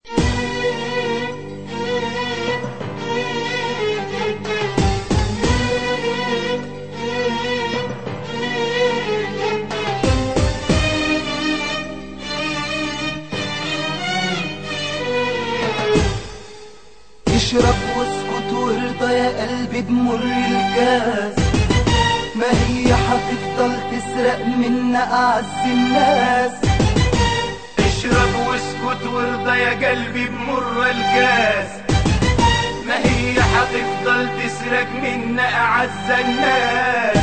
اشرب واسكت وارضى يا قلبي بمر الكاس ما هي هتفضل تسرق منا اعز الناس اشرب واسكت وارضى يا قلبي بمر الكاس ما هي هتفضل تسرق منا اعز الناس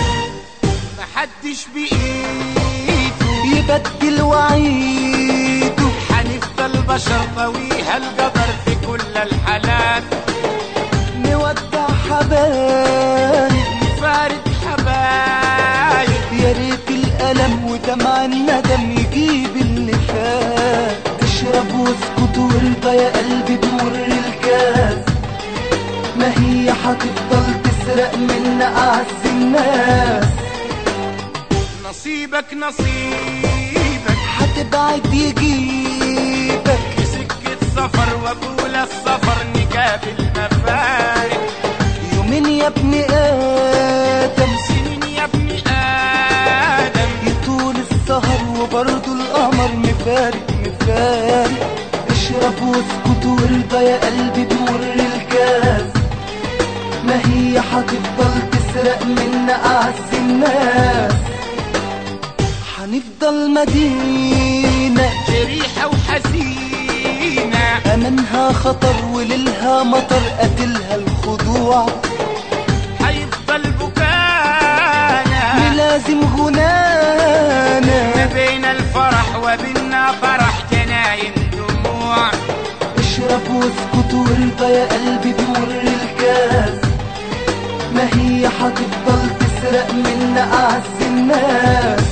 محدش بايده يبدل وعيده هنفضل بشر طويها القدر في كل الحالات نودع حبايب فارد حبايب يا ريت الألم ودمع الندم يجيب اللي فات اشرب واسكت وارضى يا قلبي بمر الكاس ما هي هتفضل تسرق منا أعز الناس نصيبك نصيبك هتبعد يجيبك في سكة سفر وطول السفر نقابل مفارق يومين يا ابن آدم سنين يا ابن آدم يطول السهر وبرضه القمر مفارق مفارق اشرب واسكت وارضى يا قلبي بمر الكاس ما هي هتفضل تسرق منا أعز الناس هنفضل مدينة جريحة وحزينة أمنها خطر وليلها مطر قتلها الخضوع حيفضل بكانا ملازم ما غنانا بين الفرح وبيننا فرح جناين دموع اشرب واسكت وارضى يا قلبي بمر الكاس ما هي هتفضل تسرق منا أعز الناس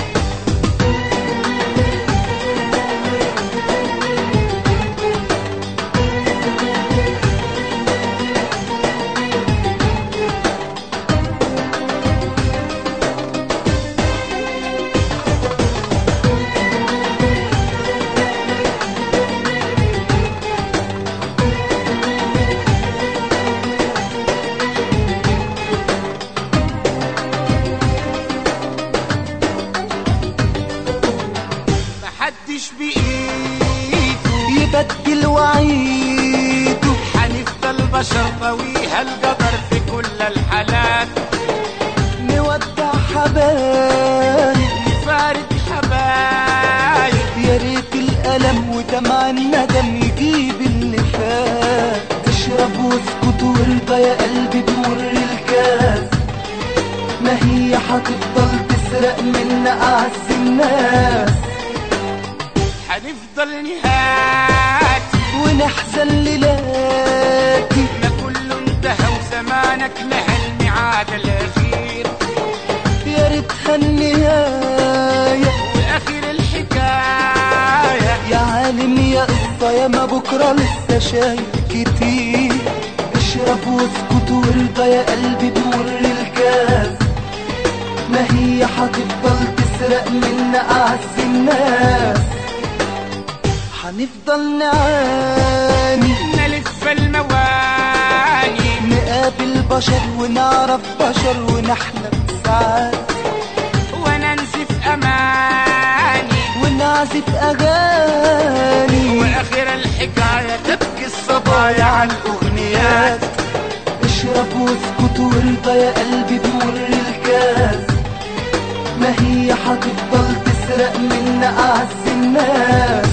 محدش بإيده يبدل وعيده حنفضل بشر طويها القدر في كل الحالات نودع حبايب فارد حبايب يا ريت الألم ودمع الندم يجيب اللي فات اشرب واسكت وارضى يا قلبي بمر الكاس ما هي هتفضل تسرق منا أعز الناس حنفضل نهاتي ونحزن ليلاتي ما كله انتهى وزمانك نهى الميعاد الأخير يا ريتها النهاية وآخر الحكاية يا عالم يا قصة يا ما بكرة لسه شايف كتير اشرب واسكت وارضى يا قلبي بمر الكاس ما هي هتفضل تسرق منا أعز الناس هنفضل نعاني نلف المواني نقابل بشر ونعرف بشر ونحلم ساعات وننزف أماني ونعزف أغاني وآخر الحكاية تبكي الصبايا على الأغنيات اشرب واسكت وارضى يا قلبي بمر الكاس ما هي هتفضل تسرق منا أعز الناس